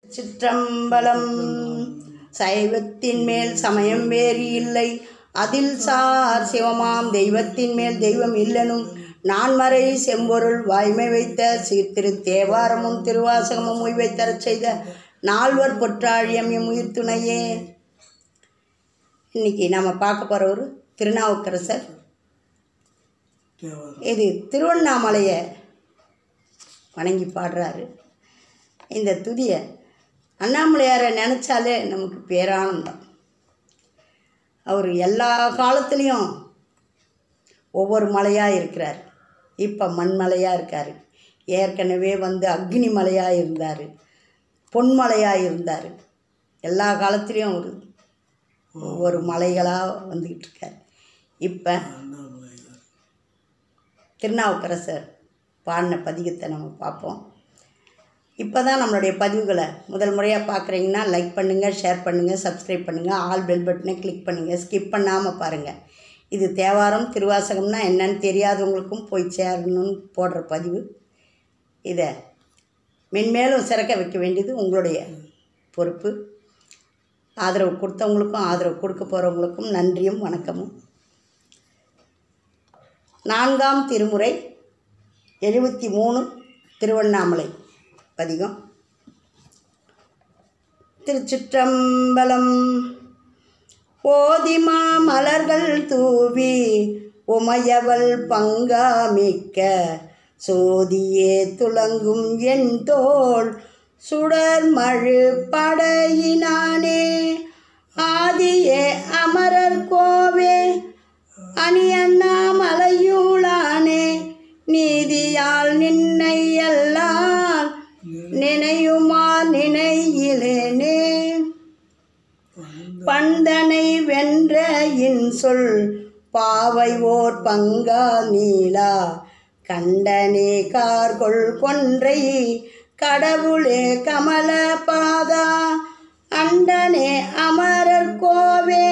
சிற்றம்பலம் சைவத்தின் மேல் சமயம் வேறு இல்லை அதில் சார் சிவமாம் தெய்வத்தின் மேல் தெய்வம் இல்லனும் நான்மறை செம்பொருள் வாய்மை வைத்த சீர்திரு தேவாரமும் திருவாசகமும் உய்வைத்தரச் செய்த நால்வர் பொற்றாழியம் எம் உயிர் துணையே இன்னைக்கு நம்ம பார்க்க போகிறவர் திருநாவுக்கரசர் இது திருவண்ணாமலையை வணங்கி பாடுறாரு இந்த துதியை அண்ணாமலையாரை நினச்சாலே நமக்கு பேரானந்தம் அவர் எல்லா காலத்துலேயும் ஒவ்வொரு மலையாக இருக்கிறார் இப்போ மண்மலையாக இருக்கார் ஏற்கனவே வந்து அக்னி மலையாக இருந்தார் பொன்மலையாக இருந்தார் எல்லா காலத்துலேயும் அவர் ஒவ்வொரு மலைகளாக வந்துக்கிட்டு இருக்கார் இப்போ திருநாவுக்கரசர் பாடின பதிகத்தை நம்ம பார்ப்போம் இப்போ தான் நம்மளுடைய பதிவுகளை முதல் முறையாக பார்க்குறீங்கன்னா லைக் பண்ணுங்கள் ஷேர் பண்ணுங்கள் சப்ஸ்கிரைப் பண்ணுங்கள் ஆல் பெல் பட்டனை கிளிக் பண்ணுங்கள் ஸ்கிப் பண்ணாமல் பாருங்கள் இது தேவாரம் திருவாசகம்னா என்னன்னு தெரியாதவங்களுக்கும் போய் சேரணும்னு போடுற பதிவு இதை மென்மேலும் சிறக்க வைக்க வேண்டியது உங்களுடைய பொறுப்பு ஆதரவு கொடுத்தவங்களுக்கும் ஆதரவு கொடுக்க போகிறவங்களுக்கும் நன்றியும் வணக்கமும் நான்காம் திருமுறை எழுபத்தி மூணு திருவண்ணாமலை பதிகம் திருச்சிற்றம்பலம் ஓதிமா மலர்கள் தூவி உமையவள் பங்காமிக்க சோதியே துளங்கும் என் தோள் சுடர் மழு படையினானே ஆதியே அமரர் கோவே அணியண்ணாமலையூளானே நீதியால் நின்னை எல்லாம் நினையுமா நினையிலேனே பந்தனை வென்ற இன்சொல் பாவை ஓர் பங்கா நீலா கண்டனே கார்கொள் கொன்றை கடவுளே கமல பாதா அண்டனே அமரர் கோவே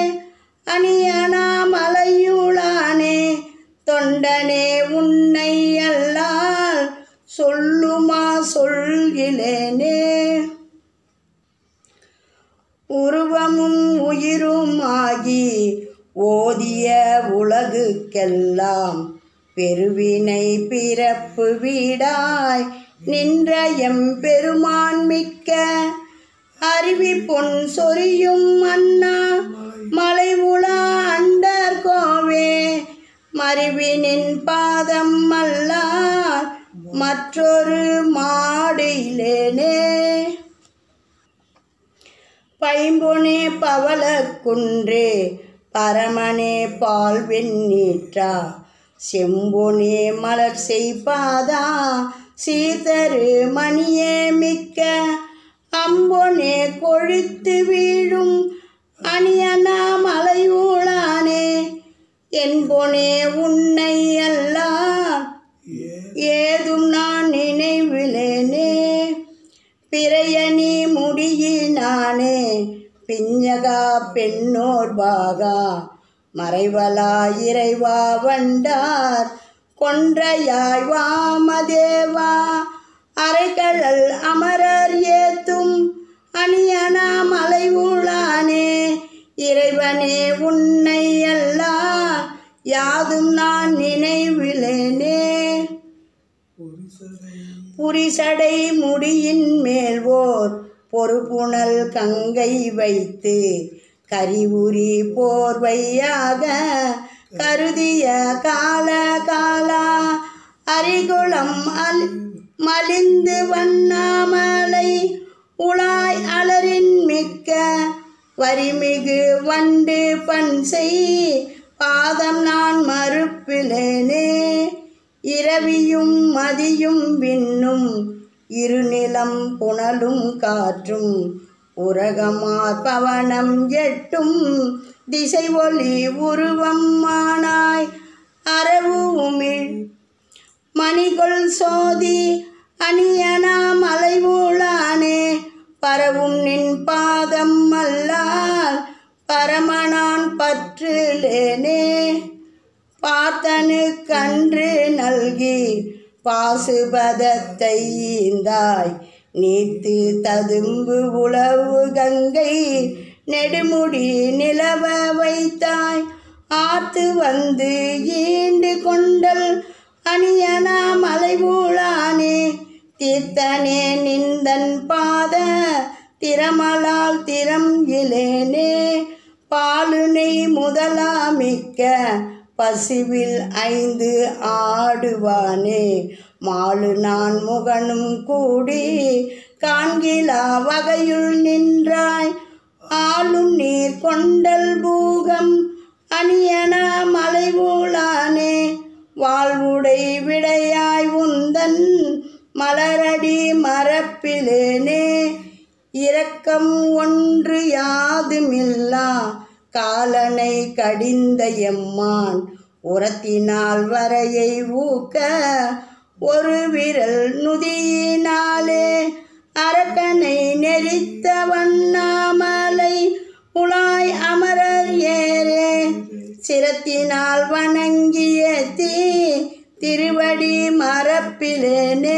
அணியனாமலையுளானே தொண்டனே உன்னை அல்லால் சொல்லுமா சொல்கிலேனே உருவமும் உயிரும் ஆகி ஓதிய உலகுக்கெல்லாம் பெருவினை பிறப்பு வீடாய் நின்ற எம் பெருமான் மிக்க அருவி பொன் சொரியும் அண்ணா மலை உலா அண்டர் கோவே மருவினின் பாதம் அல்லார் மற்றொரு மாடியிலேனே பைம்பொனே பவள குன்றே பரமனே பால்வெண் நீற்றா செம்பொனே மலர் செய்பாதா சீதரு மணியே மிக்க அம்பொனே கொழித்து வீழும் அணியனா மலையூளானே என்பொனே உன்னை அல்லார் ஏதும் நான் நினைவிலேனே பிறையணி முடியினானே பிஞ்சகா பெண்ணோர் பாகா மறைவலா இறைவா வண்டார் கொன்றையாய் வாமதேவா அரைக்கழல் அமரர் ஏத்தும் அணியனா மலை உள்ளானே இறைவனே உன்னை அல்லார் யாதும் நான் நினைவிலேனே புரிசடை முடியின் மேல் ஓர் பொறுப்புணல் கங்கை வைத்து கரிவுரி போர்வையாக கருதிய கால காலா அரிகுளம் அல் மலிந்து வண்ணாமலை உலாய் அலரின் மிக்க வரிமிகு வண்டு பன்சை பாதம் நான் மறுப்பிலேனே இரவியும் மதியும் விண்ணும் இருநிலம் புனலும் காற்றும் உரகமார் பவனம் எட்டும் திசை ஒளி உருவம் மானாய் அரவு உமிழ் மணிகொள் சோதி அணியனா மலைவுளானே பரவும் நின் பாதம் அல்லால் பரமனான் பற்றுலேனே பார்த்தனு கன்று நல்கி பாசுபதத்தை ஈந்தாய் நீத்து ததும்பு உளவு கங்கை நெடுமுடி நிலவ வைத்தாய் ஆத்து வந்து ஈண்டு கொண்டல் அணியனா மலைபூளானே தீர்த்தனே நிந்தன் பாத திறமலால் திறம் இலேனே பாலுனை முதலாமிக்க பசுவில் ஐந்து ஆடுவானே மாலு நான் முகனும் கூடி காண்கிலா வகையுள் நின்றாய் ஆளும் நீர் கொண்டல் பூகம் அணியன மலைபூளானே வாழ்வுடை விடையாய் உந்தன் மலரடி மரப்பிலேனே இரக்கம் ஒன்று யாதுமில்லா காலனை கடிந்த எம்மான் உரத்தினால் வரையை ஊக்க ஒரு விரல் நுதியினாலே அரக்கனை நெறித்த வண்ணாமலை உலாய் அமரர் ஏரே சிரத்தினால் வணங்கிய தீ திருவடி மரப்பிலேனே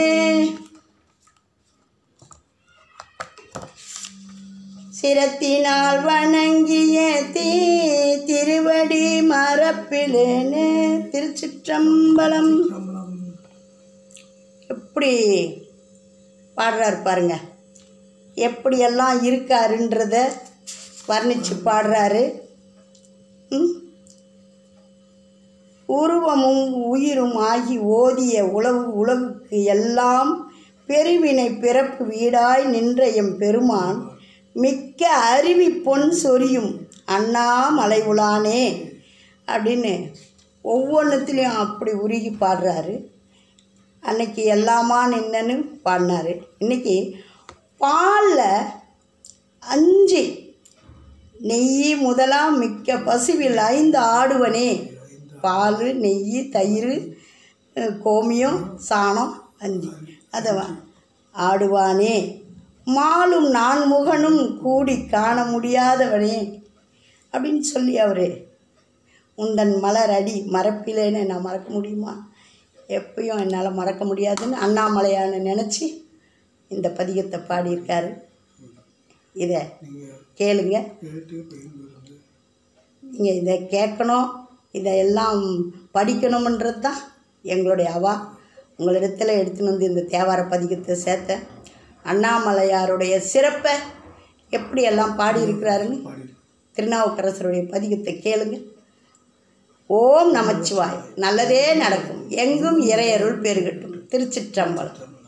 சிரத்தினால் வணங்கிய தீ திருவடி மரப்பிலேனே திருச்சிற்றம்பலம் எப்படி பாடுறாரு பாருங்க எப்படியெல்லாம் இருக்காருன்றத வர்ணித்து பாடுறாரு ம்? உருவமும் உயிரும் ஆகி ஓதிய உழவு உலகுக்கு எல்லாம் பெருவினை பிறப்பு வீடாய் நின்ற எம் பெருமான் மிக்க அருவி பொன் சொரியும் அண்ணாமலை உலானே அப்படின்னு ஒவ்வொன்றுத்துலேயும் அப்படி உருகி பாடுறாரு அன்னைக்கு எல்லாமா நின்னன்னு பாடினாரு இன்னைக்கு பாலில் அஞ்சு நெய் முதலாம் மிக்க பசுவில் ஐந்து ஆடுவனே பால் நெய் தயிர் அஹ், கோமியம் சாணம் அஞ்சு அதை வா- ஆடுவானே மாலும் நான் முகனும் கூடி காண முடியாதவனே அப்படின்னு சொல்லி அவர் உந்தன் மலர் அடி மறப்பிலேன்னு நான் மறக்க முடியுமா எப்பயும் என்னால் மறக்க முடியாதுன்னு அண்ணாமலையான்னு நினச்சி இந்த பதிகத்தை பாடியிருக்காரு இதை கேளுங்க நீங்கள் இதை கேட்கணும் இதையெல்லாம் படிக்கணுமன்றது தான் எங்களுடைய அவா உங்களிடத்தில் எடுத்துன்னு வந்து இந்த தேவார பதிகத்தை சேர்த்தேன் அண்ணாமலையாருடைய சிறப்பை எப்படியெல்லாம் பாடியிருக்கிறாருன்னு திருநாவுக்கரசருடைய பதிகத்தை கேளுங்க ஓம் நமச்சிவாய் நல்லதே நடக்கும் எங்கும் இறையருள் பெருகட்டும் திருச்சிற்றம்பலம்